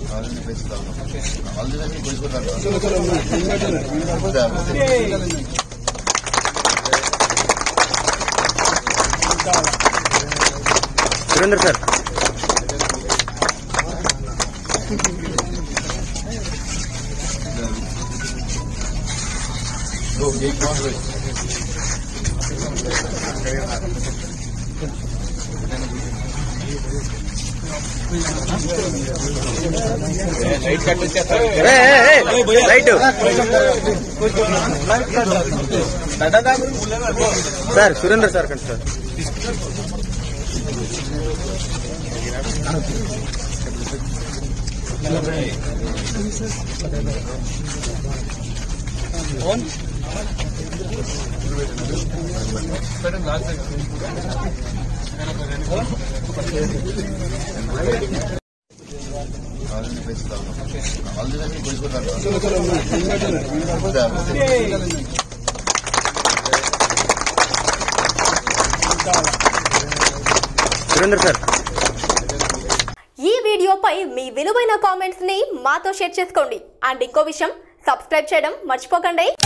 వాళ్ళని పెంచుతాము వాళ్ళని పెంచుకుంటారు సురేందర్ సార్ ఏ, ఏ, ఏ, రైట్ సార్ సురేందర్ సార్ కండి సార్ వాళ్ళని పెంచుతాము వాళ్ళని పెంచుకుంటారు సురేందర్ సార్ ఈ వీడియోపై మీ విలువైన కామెంట్స్ ని మాతో షేర్ చేసుకోండి అండ్ ఇంకో విషయం సబ్స్క్రైబ్ చేయడం మర్చిపోకండి